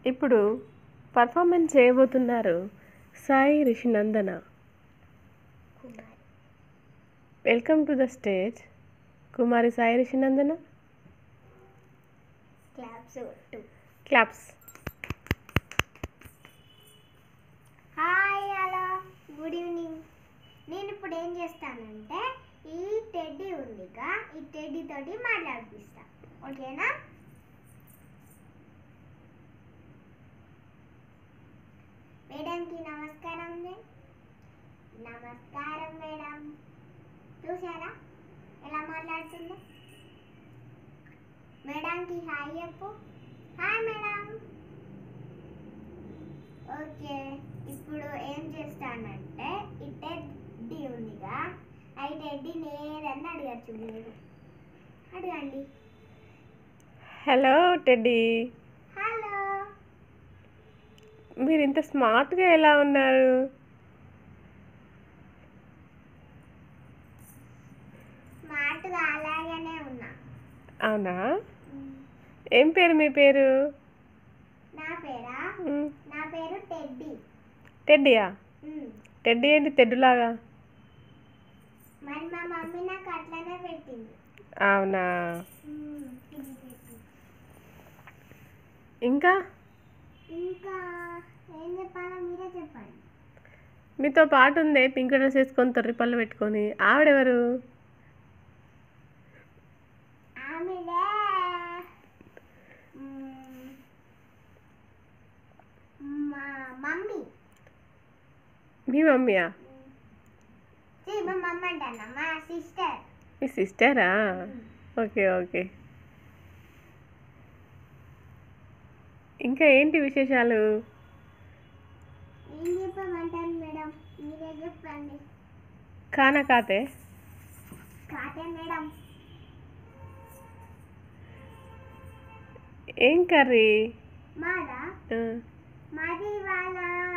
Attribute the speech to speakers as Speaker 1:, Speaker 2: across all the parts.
Speaker 1: ఇప్పుడు పర్ఫార్మెన్స్ చేయబోతున్నారు Sai Rishinandana
Speaker 2: Kumari
Speaker 1: welcome to the stage Kumari Sai Rishinandana
Speaker 2: claps కొట్టు
Speaker 1: claps
Speaker 2: hi hello good evening నేను ఇప్పుడు ఏం చేస్తానంటే ఈ టెడ్డీ ఉందిగా ఈ టెడ్డీ తోటి మాట్లాడిపిస్తా ఓకేనా మేడంకి నమస్కారం అండి నమస్కారం మేడం చూసారా ఎలా మాట్లాడుతుందో మేడంకి హాయ్ చెప్పు హాయ్ మేడం ఓకే ఇప్పుడు ఏం చేస్తానంటే ఈ టెడ్డీ ఉందిగా ఆ టెడ్డీని ఏదన్నా అడగచ్చు మీరు అడగండి
Speaker 1: హలో టెడ్డీ
Speaker 2: హలో
Speaker 1: మీరు ఇంత స్మార్ట్గా ఎలా ఉన్నారు
Speaker 2: స్మార్ట్గా అలాగనే ఉన్నా
Speaker 1: అవునా ఏం పేరు మీ పేరు
Speaker 2: నా పేరా
Speaker 1: మ్,
Speaker 2: నా పేరు టెడ్డీ
Speaker 1: టెడ్డీయా
Speaker 2: ఉమ్.
Speaker 1: టెడ్డీ ఏంటి తెడ్డులాగా
Speaker 2: మరి మా మమ్మీ నాకు అట్లనే పెట్టింది
Speaker 1: అవునా
Speaker 2: ఉమ్, ఇది పెట్టు.
Speaker 1: ఇంకా
Speaker 2: ఇంకా ఏం చెప్పాలో మీరే చెప్పండి
Speaker 1: మీతో పాటు ఉంది పింక్ డ్రెస్ వేసుకొని తొర్రి పళ్ళు పెట్టుకొని ఆవిడెవరు
Speaker 2: ఆమెదే మ్మ్. మా మమ్మీ
Speaker 1: మీ మమ్మీయా
Speaker 2: ఛీ, మా మమ్మీ అంటాను మా సిస్టర్
Speaker 1: మీ సిస్టరా ఓకే ఓకే ఇంకా ఏంటి విశేషాలు
Speaker 2: ఏం చెప్పమంటాను మేడం మీరే చెప్పండి
Speaker 1: ఖానా కాతే
Speaker 2: కాటే మేడం
Speaker 1: ఏం కర్రీ
Speaker 2: మాదా
Speaker 1: ఆ,
Speaker 2: మాది వాళ్ళ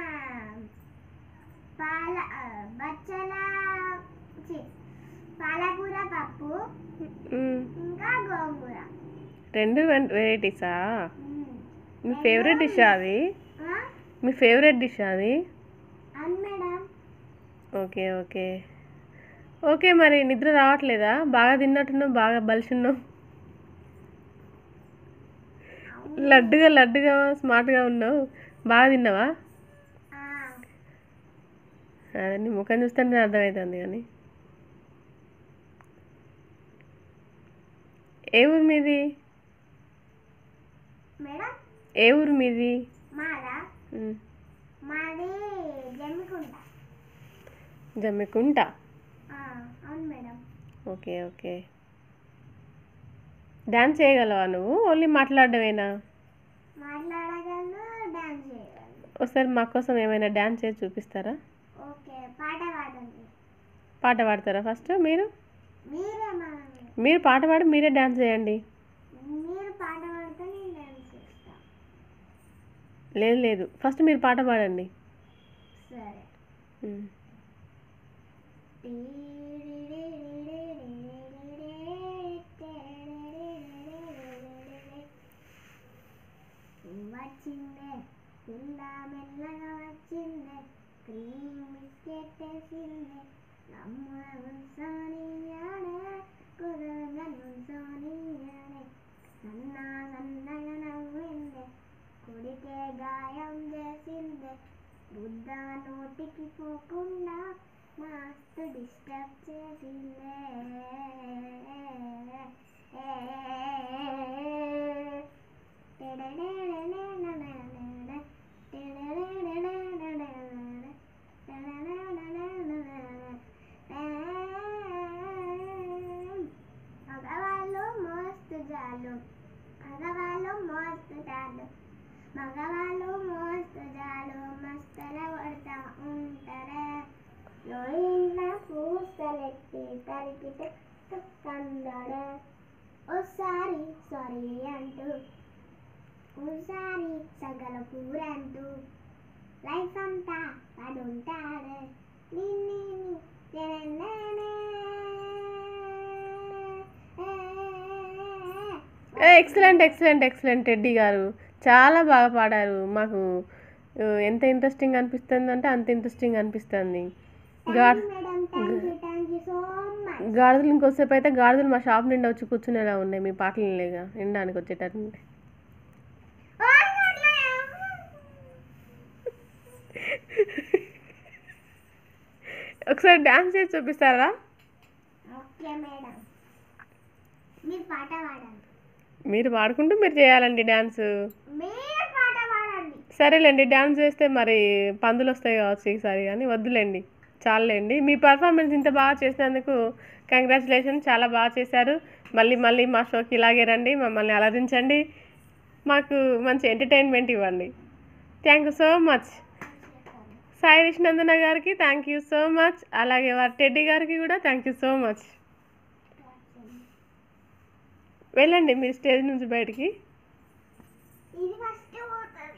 Speaker 2: పాల ఆ, బచ్చల ఛీ, పాలకూర పప్పు
Speaker 1: మ్,
Speaker 2: ఇంకా గోంగూర
Speaker 1: రెండు వెరైటీసా
Speaker 2: మ్మ్.
Speaker 1: మీ ఫేవరెట్ డిష్ అది
Speaker 2: ఆ?
Speaker 1: మీ ఫేవరెట్ డిష్ అది
Speaker 2: అవును మేడం
Speaker 1: ఓకే ఓకే ఓకే మరి నిద్ర రావట్లేదా బాగా తిన్నట్టున్నావు బాగా బలిసున్నావు లడ్డుగా లడ్డుగా స్మార్ట్గా ఉన్నావు బాగా తిన్నావా
Speaker 2: ఆ,
Speaker 1: అదే నీ ముఖం చూస్తుంటే అర్థమవుతుంది కానీ ఏ ఊరు మీది
Speaker 2: మేడం
Speaker 1: ఏ ఊరు మీది
Speaker 2: మాదా
Speaker 1: ఉమ్,
Speaker 2: మాది జమ్మికుంట
Speaker 1: జమ్మికుంట
Speaker 2: ఆ, అవును మేడం
Speaker 1: ఓకే ఓకే డాన్స్ చేయగలవా నువ్వు ఓన్లీ మాట్లాడడమేనా
Speaker 2: మాట్లాడగలను డాన్స్ చేయగలను
Speaker 1: ఒకసారి మా కోసం ఏమైనా డాన్స్ చేసి చూపిస్తారా
Speaker 2: ఓకే పాట పాడండి
Speaker 1: పాట పాడతారా ఫస్ట్ మీరు
Speaker 2: మీరే మన
Speaker 1: మీరు పాట పాడి మీరే డాన్స్ చేయండి
Speaker 2: మీరు పాట పాడితే నేను డాన్స్ చేస్తా
Speaker 1: లేదు లేదు ఫస్ట్ మీరు పాట పాడండి
Speaker 2: సరే
Speaker 1: ఉమ్.
Speaker 2: వచ్చిందే పిల్ల మెల్లగా వచ్చిందే క్రీమ్ బిస్కెట్ వేసిందే నమ్మ ఉంచానియాడే కుదరగా నుంచోనియాడే సన్న సన్నగా నవ్విందే కొడితే గాయం చేసిందే బుద్ధ నోటికి పోకుండా మస్తు డిస్టర్బ్ చేసిందే మగవాళ్ళు మోస్తు జాలు మగవాళ్ళు మోస్తు జాలు మగవాళ్ళు మోస్తు జాలు మస్తల కొడతా ఉంటారే లోయింట్లో పూసలెట్టి తరికితే కందడే ఓసారి సారీ అంటూ ఓసారి సగల కూరంటూ లైఫ్ అంతా పడుంటాడే నిన్ని
Speaker 1: ఎక్సలెంట్ ఎక్సలెంట్ ఎక్సలెంట్ టెడ్డీ గారు చాలా బాగా పాడారు మాకు ఆ, ఎంత ఇంట్రెస్టింగ్ అనిపిస్తుంది అంటే అంత ఇంట్రెస్టింగ్ అనిపిస్తుంది గా
Speaker 2: madam thank you thank you so much
Speaker 1: గాడిదలు ఇంకోసేపు అయితే గాడిదలు మా షాప్ నిండా వచ్చి కూర్చునేలా ఉన్నాయి మీ పాటలు లేగా వినడానికి వచ్చేటట్టు ఒకసారి డాన్స్ చేసి చూపిస్తారా
Speaker 2: ఓకే మేడం మీరు పాట పాడండి
Speaker 1: మీరు పాడుకుంటూ మీరు చేయాలండి డ్యాన్స్
Speaker 2: మీరు పాట పాడండి
Speaker 1: సరేలేండి డ్యాన్స్ చేస్తే మరి పందులు వస్తాయి కావచ్చు ఈసారి కానీ వద్దులేండి చాలండి మీ పర్ఫార్మెన్స్ ఇంత బాగా చేసినందుకు కంగ్రాచులేషన్ చాలా బాగా చేశారు మళ్ళీ మళ్ళీ మా షోకి ఇలాగే రండి మమ్మల్ని అలరించండి మాకు మంచి ఎంటర్టైన్మెంట్ ఇవ్వండి thank you so much Sai Vishnandana గారికి థ్యాంక్ యూ సో మచ్ అలాగే వారి టెడ్డి గారికి కూడా థ్యాంక్ యూ సో మచ్ వెళ్ళండి మీరు స్టేజ్ నుంచి బయటికి
Speaker 2: ఇది ఫస్ట్ పోతుంది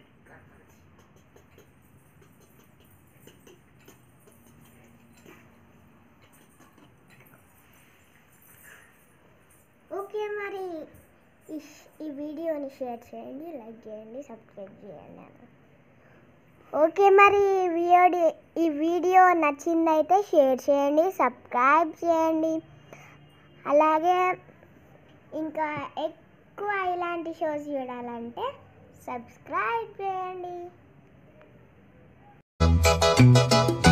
Speaker 2: ఓకే మరి ఈ ష్- ఈ వీడియోని షేర్ చేయండి లైక్ చేయండి సబ్స్క్రైబ్ చేయండి ఓకే మరి ఈ వీడియో ఈ వీడియో నచ్చిందైతే షేర్ చేయండి సబ్స్క్రైబ్ చేయండి అలాగే ఇంకా ఎక్కువ ఇలాంటి షోస్ చూడాలంటే సబ్స్క్రైబ్ చేయండి